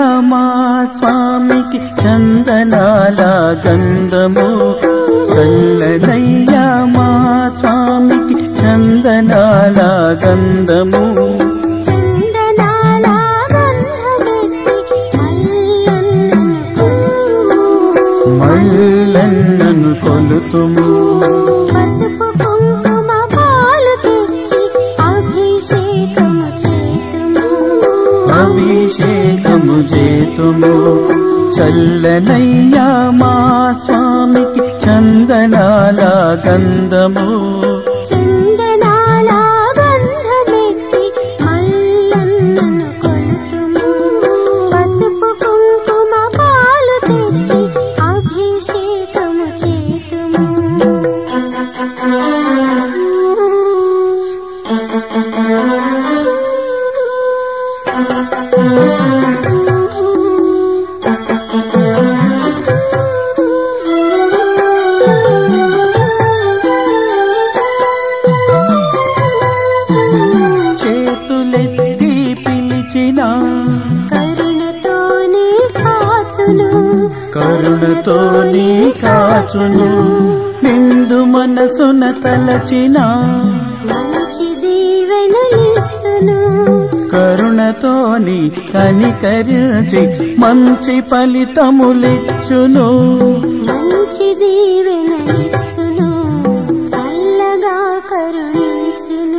మా స్వామికి చందనాల గంధము చల్లనయ్యా మా స్వామికి చందనాల గంధము చందనాల గంధమెత్తి మల్లన్నను కొలుతుము. మల్లన్నను కొలుతుము పసుపు కుంకుమ పాలు తెచ్చి అభిషేకము చేతుము అభిషేకము చేతుము చల్లనయ్యా మా స్వామికి చందనాల గంధము చందనాల గంధమెత్తి మల్లన్నను కొలుతుము పసుపు కుంకుమ పాలు తెచ్చి అభిషేకము చేతుము చేతులెత్తి పిలిచిన కరుణతోనే కాచును కరుణతో నీ కాచును నిండు మనసున తలచిన మంచి దీవెన ఇచ్చును కరుణతోని కనికరించి మంచి ఫలితములిచ్చును మంచి దీవెన ఇచ్చును చల్లగా కరుణించును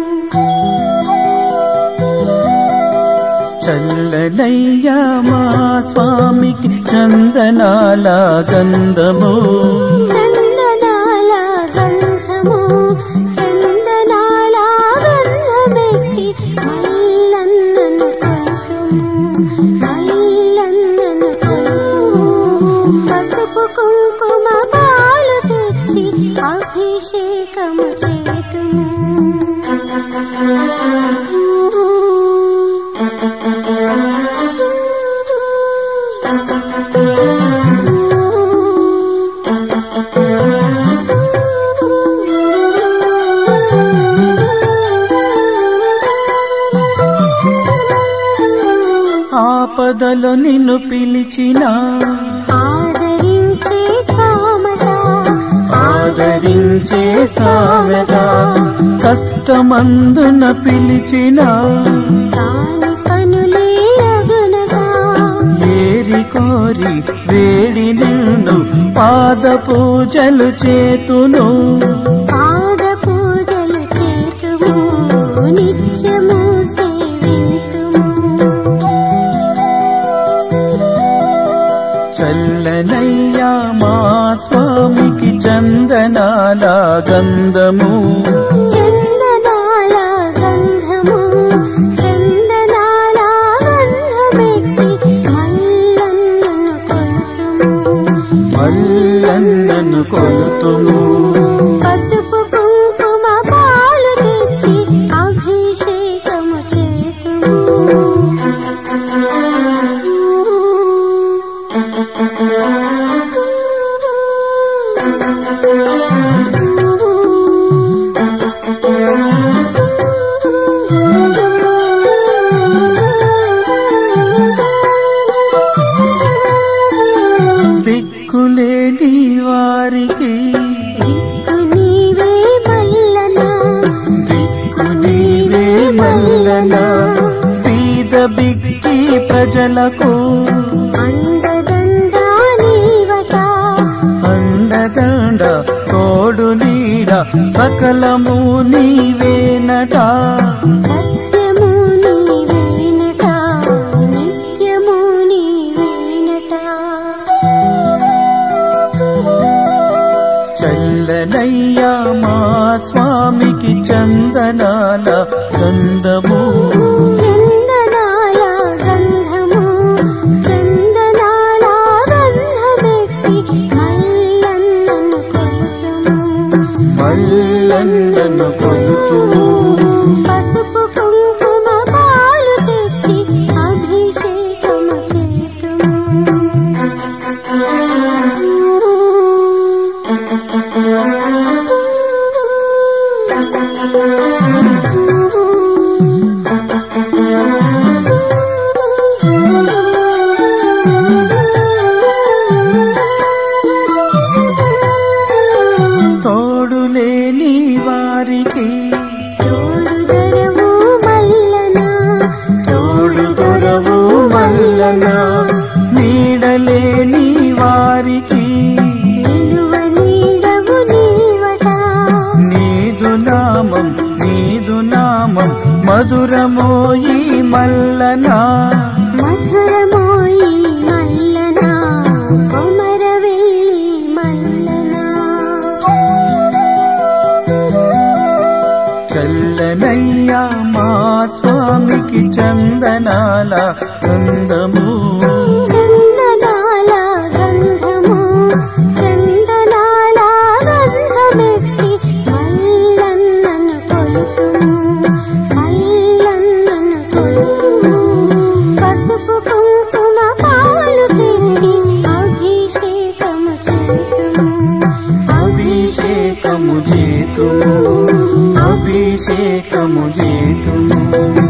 చల్లనయ్యా మా స్వామికి చందనాల గంధము చందనాల గంధము చందనాల గంధమెట్టి మల్లన్నను కొలుతుము మల్లన్నను కొలుతుము పసుపు కుంకుమ పాలు తెచ్చి అభిషేకము చేతుము ఆపదలో నిన్ను పిలిచిన ఆదరించే సామత ఆదరించే సామెగా కష్టమందున పిలిచిన దాని పనులే అగునగా ఏరి కోరి వేడి నిన్ను పాద పూజలు చేతును పాద పూజలు చేతుము నిత్యము సేవింతుము చల్లనయ్యా మా స్వామికి చందనాల గంధము చందనాల గంధము చందనాల గంధమెట్టి మల్లన్నను కొలుతుము మల్లన్నను కొలుతుము పసుపు కుంకుమ పాలు తెచ్చి అభిషేకము చేతుము దిక్కులేని వారికి దిక్కు నీవే మల్లనా దిక్కు నీవే మల్లన బీద బిక్కి ప్రజలకు అండదండా నీవట అండదండ తోడు నీడ సకలము నీవేనట సత్యము నీవేనట నిత్యము నీవేనట చల్లనయ్యా మా స్వామికి చందనాల గంధము చందనాల గంధము చందనాల గంధమెట్టి మల్లన్నను కొలుతుము మల్లన్నను కొలుతుము పసుపు మధురమోయి మల్లనా మధురమోయి మల్లనా కొమరవెల్లి మల్లనా చల్లనయ్యా మా స్వామికి చందనాల అందము చందనాల గంధము చందనాల గంధమెత్తి మల్లన్నను కొలుతుము మల్లన్నను కొలుతుము పసుపు కుంకుమ పాలు తెచ్చి అభిషేకము చేతుము అభిషేకము చేతుము అభిషేకము చేతుము